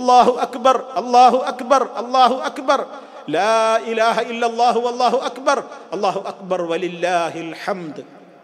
അല്ലാഹു അക്ബർ അല്ലാഹു അക്ബർ അല്ലാഹു അക്ബർ ലാ ഇലാഹ ഇല്ലല്ലാഹു അല്ലാഹു അക്ബർ അല്ലാഹു അക്ബർ വലില്ലാഹിൽ ഹംദ്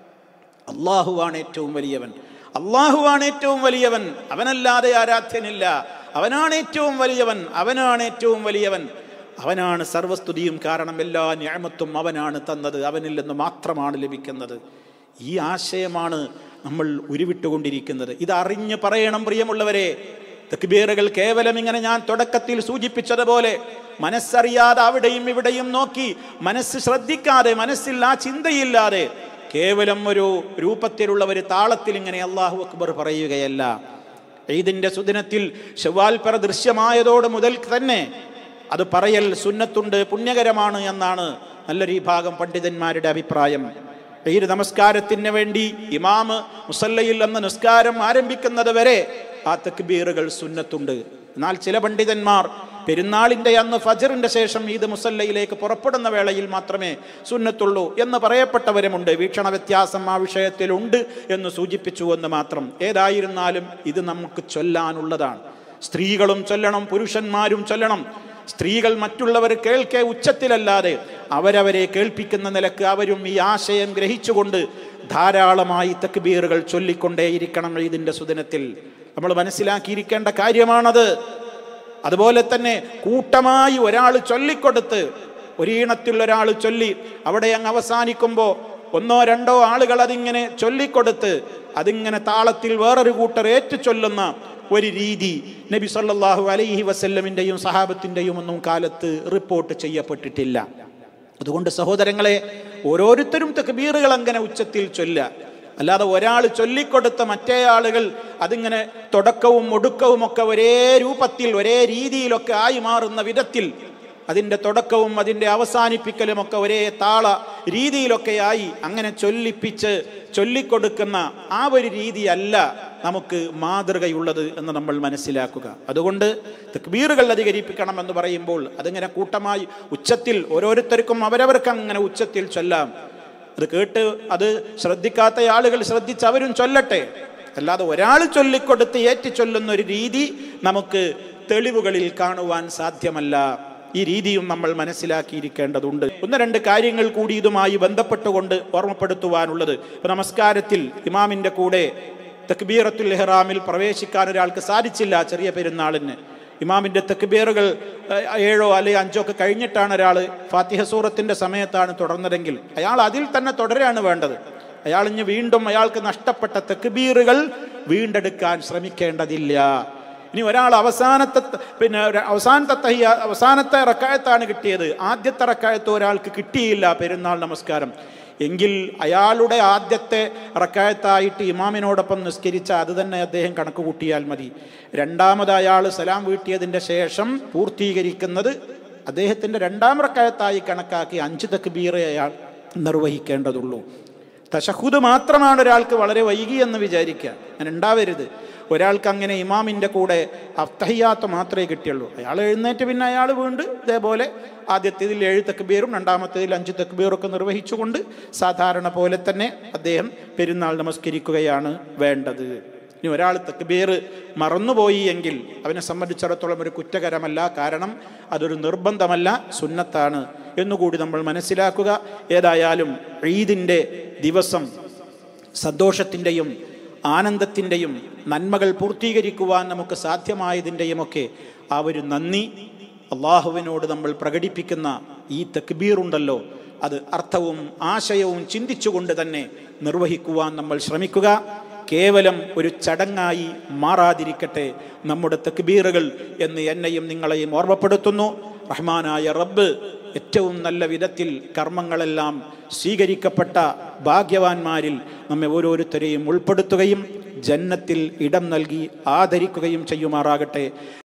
അള്ളാഹുവാണ് ഏറ്റവും വലിയവൻ അള്ളാഹുവാണ് ഏറ്റവും വലിയവൻ അവനല്ലാതെ ആരാധ്യനില്ല അവനാണ് ഏറ്റവും വലിയവൻ അവനാണ് ഏറ്റവും വലിയവൻ അവനാണ് സർവസ്തുതിയും കാരണം എല്ലാ ഞാമത്തും അവനാണ് തന്നത് അവനിൽ നിന്ന് മാത്രമാണ് ലഭിക്കുന്നത് ഈ ആശയമാണ് നമ്മൾ ഉരുവിട്ടുകൊണ്ടിരിക്കുന്നത് ഇത് അറിഞ്ഞ് പറയണം പ്രിയമുള്ളവരെ തക്ബീറുകൾ കേവലം ഇങ്ങനെ ഞാൻ തുടക്കത്തിൽ സൂചിപ്പിച്ചതുപോലെ മനസ്സറിയാതെ അവിടെയും ഇവിടെയും നോക്കി മനസ്സ് ശ്രദ്ധിക്കാതെ മനസ്സിൽ ആ ചിന്തയില്ലാതെ കേവലം ഒരു രൂപത്തിലുള്ള ഒരു താളത്തിൽ ഇങ്ങനെ അള്ളാഹു അക്ബർ പറയുകയല്ല ഈദിന്റെ സുദിനത്തിൽ ശവാൽപര ദൃശ്യമായതോട് മുതൽ തന്നെ അത് പറയൽ സുന്നത്തുണ്ട് പുണ്യകരമാണ് എന്നാണ് നല്ലൊരു വിഭാഗം പണ്ഡിതന്മാരുടെ അഭിപ്രായം ഈദ് നമസ്കാരത്തിന് വേണ്ടി ഇമാമ് മുസല്ലയിൽ അന്ന് നിസ്കാരം ആരംഭിക്കുന്നത് വരെ ആ തക്ബീറുകൾ സുന്നത്തുണ്ട് എന്നാൽ ചില പണ്ഡിതന്മാർ പെരുന്നാളിന്റെ അന്ന് ഫജറിന്റെ ശേഷം ഈദ് മുസല്ലയിലേക്ക് പുറപ്പെടുന്ന വേളയിൽ മാത്രമേ സുന്നത്തുള്ളൂ എന്ന് പറയപ്പെട്ടവരുമുണ്ട് വീക്ഷണ വ്യത്യാസം ആ വിഷയത്തിലുണ്ട് എന്ന് സൂചിപ്പിച്ചു എന്ന് മാത്രം ഏതായിരുന്നാലും ഇത് നമുക്ക് ചൊല്ലാനുള്ളതാണ് സ്ത്രീകളും ചൊല്ലണം പുരുഷന്മാരും ചൊല്ലണം സ്ത്രീകൾ മറ്റുള്ളവർ കേൾക്കെ ഉച്ചത്തിലല്ലാതെ അവരവരെ കേൾപ്പിക്കുന്ന നിലക്ക് അവരും ഈ ആശയം ഗ്രഹിച്ചുകൊണ്ട് ധാരാളമായി തക്ബീറുകൾ ചൊല്ലിക്കൊണ്ടേയിരിക്കണം ഇതിൻ്റെ സുദിനത്തിൽ നമ്മൾ മനസ്സിലാക്കിയിരിക്കേണ്ട കാര്യമാണത് അതുപോലെ തന്നെ കൂട്ടമായി ഒരാൾ ചൊല്ലിക്കൊടുത്ത് ഒരീണത്തിൽ ഒരാൾ ചൊല്ലി അവിടെ അങ്ങ് അവസാനിക്കുമ്പോൾ ഒന്നോ രണ്ടോ ആളുകൾ അതിങ്ങനെ ചൊല്ലിക്കൊടുത്ത് അതിങ്ങനെ താളത്തിൽ വേറൊരു കൂട്ടർ ഏറ്റു ചൊല്ലുന്ന ഒരു രീതി നബി സല്ലല്ലാഹു അലൈഹി വസല്ലമിൻ്റെയും സഹാബത്തിൻ്റെയും ഒന്നും കാലത്ത് റിപ്പോർട്ട് ചെയ്യപ്പെട്ടിട്ടില്ല അതുകൊണ്ട് സഹോദരങ്ങളെ ഓരോരുത്തരും തക്ബീറുകൾ അങ്ങനെ ഉച്ചത്തിൽ ചൊല്ലുക അല്ലാതെ ഒരാൾ ചൊല്ലിക്കൊടുത്ത മറ്റേ ആളുകൾ അതിങ്ങനെ തുടക്കവും ഒടുക്കവും ഒക്കെ ഒരേ രൂപത്തിൽ ഒരേ രീതിയിലൊക്കെ ആയി മാറുന്ന വിധത്തിൽ അതിൻ്റെ തുടക്കവും അതിൻ്റെ അവസാനിപ്പിക്കലും ഒക്കെ ഒരേ താള രീതിയിലൊക്കെ ആയി അങ്ങനെ ചൊല്ലിപ്പിച്ച് ചൊല്ലിക്കൊടുക്കുന്ന ആ ഒരു രീതിയല്ല നമുക്ക് മാതൃകയുള്ളത് എന്ന് നമ്മൾ മനസ്സിലാക്കുക അതുകൊണ്ട് തക്ബീറുകൾ അധികരിപ്പിക്കണം എന്ന് പറയുമ്പോൾ അതിങ്ങനെ കൂട്ടമായി ഉച്ചത്തിൽ ഓരോരുത്തർക്കും അവരവർക്ക് അങ്ങനെ ഉച്ചത്തിൽ ചൊല്ലാം അത് കേട്ട് അത് ശ്രദ്ധിക്കാത്ത ആളുകൾ ശ്രദ്ധിച്ച് അവരും ചൊല്ലട്ടെ അല്ലാതെ ഒരാൾ ചൊല്ലിക്കൊടുത്ത് ഏറ്റി ചൊല്ലുന്ന ഒരു രീതി നമുക്ക് തെളിവുകളിൽ കാണുവാൻ സാധ്യമല്ല ഈ രീതിയും നമ്മൾ മനസ്സിലാക്കിയിരിക്കേണ്ടതുണ്ട് ഒന്ന് രണ്ട് കാര്യങ്ങൾ കൂടി ഇതുമായി ബന്ധപ്പെട്ടുകൊണ്ട് ഓർമ്മപ്പെടുത്തുവാനുള്ളത് ഇപ്പൊ നമസ്കാരത്തിൽ ഇമാമിന്റെ കൂടെ തക്ബീറത്തുൽ ഇഹ്റാമിൽ പ്രവേശിക്കാൻ ഒരാൾക്ക് സാധിച്ചില്ല ചെറിയ പെരുന്നാളിന് ഇമാമിന്റെ തക്ബീറുകൾ ഏഹ്, ഏഴോ അല്ലെങ്കിൽ അഞ്ചോ ഒക്കെ കഴിഞ്ഞിട്ടാണ് ഒരാൾ ഫാത്തിഹ സൂറത്തിന്റെ സമയത്താണ് തുടർന്നതെങ്കിൽ അയാൾ അതിൽ തന്നെ തുടരാണ് വേണ്ടത് അയാൾ ഇനി വീണ്ടും അയാൾക്ക് നഷ്ടപ്പെട്ട തക്ബീറുകൾ വീണ്ടെടുക്കാൻ ശ്രമിക്കേണ്ടതില്ല ഇനി ഒരാൾ അവസാനത്തെ ത- പിന്നെ ഒരു അവസാനത്തെ തയ്യ അവസാനത്തെ റക്കായത്താണ് കിട്ടിയത് ആദ്യത്തെ റക്കായത്ത് ഒരാൾക്ക് കിട്ടിയില്ല പെരുന്നാൾ നമസ്കാരം എങ്കിൽ അയാളുടെ ആദ്യത്തെ റക്കായത്തായിട്ട് ഇമാമിനോടൊപ്പം നിസ്കരിച്ച അത് തന്നെ അദ്ദേഹം കണക്ക് കൂട്ടിയാൽ മതി രണ്ടാമത് അയാൾ സലാം വീട്ടിയതിൻ്റെ ശേഷം പൂർത്തീകരിക്കുന്നത് അദ്ദേഹത്തിൻ്റെ രണ്ടാം റക്കായത്തായി കണക്കാക്കി അഞ്ച് തക്ബീറെ അയാൾ നിർവഹിക്കേണ്ടതുള്ളൂ തശഹുദ് മാത്രമാണ് ഒരാൾക്ക് വളരെ വൈകി എന്ന് വിചാരിക്കുക അങ്ങനെ ഉണ്ടാവരുത് ഒരാൾക്ക് അങ്ങനെ ഇമാമിൻ്റെ കൂടെ അഫ്തഹിയാത്ത് മാത്രമേ കിട്ടിയുള്ളൂ അയാൾ എഴുന്നേറ്റ് പിന്നെ അയാൾ വീണ്ടും ഇതേപോലെ ആദ്യത്തേതിൽ ഏഴ് തക്ബീറും രണ്ടാമത്തേതിൽ അഞ്ച് തക്ബീറും ഒക്കെ നിർവഹിച്ചുകൊണ്ട് സാധാരണ പോലെ തന്നെ അദ്ദേഹം പെരുന്നാൾ നമസ്കരിക്കുകയാണ് വേണ്ടത് ഇനി ഒരാൾ തക്ബീർ മറന്നുപോയി എങ്കിൽ അവനെ സംബന്ധിച്ചിടത്തോളം ഒരു കുറ്റകരമല്ല കാരണം അതൊരു നിർബന്ധമല്ല സുന്നത്താണ് എന്നുകൂടി നമ്മൾ മനസ്സിലാക്കുക ഏതായാലും ഈദിൻ്റെ ദിവസം സന്തോഷത്തിൻ്റെയും ആനന്ദത്തിൻ്റെയും നന്മകൾ പൂർത്തീകരിക്കുവാൻ നമുക്ക് സാധ്യമായതിൻ്റെയുമൊക്കെ ആ ഒരു നന്ദി അള്ളാഹുവിനോട് നമ്മൾ പ്രകടിപ്പിക്കുന്ന ഈ തക്ബീറുണ്ടല്ലോ അത് അർത്ഥവും ആശയവും ചിന്തിച്ചുകൊണ്ട് തന്നെ നിർവഹിക്കുവാൻ നമ്മൾ ശ്രമിക്കുക കേവലം ഒരു ചടങ്ങായി മാറാതിരിക്കട്ടെ നമ്മുടെ തക്ബീറുകൾ എന്ന് എന്നെയും നിങ്ങളെയും ഓർമ്മപ്പെടുത്തുന്നു റഹ്മാനായ റബ്ബ് ഏറ്റവും നല്ല വിധത്തിൽ കർമ്മങ്ങളെല്ലാം സ്വീകരിക്കപ്പെട്ട ഭാഗ്യവാന്മാരിൽ നമ്മെ ഓരോരുത്തരെയും ഉൾപ്പെടുത്തുകയും ജന്നത്തിൽ ഇടം നൽകി ആദരിക്കുകയും ചെയ്യുമാറാകട്ടെ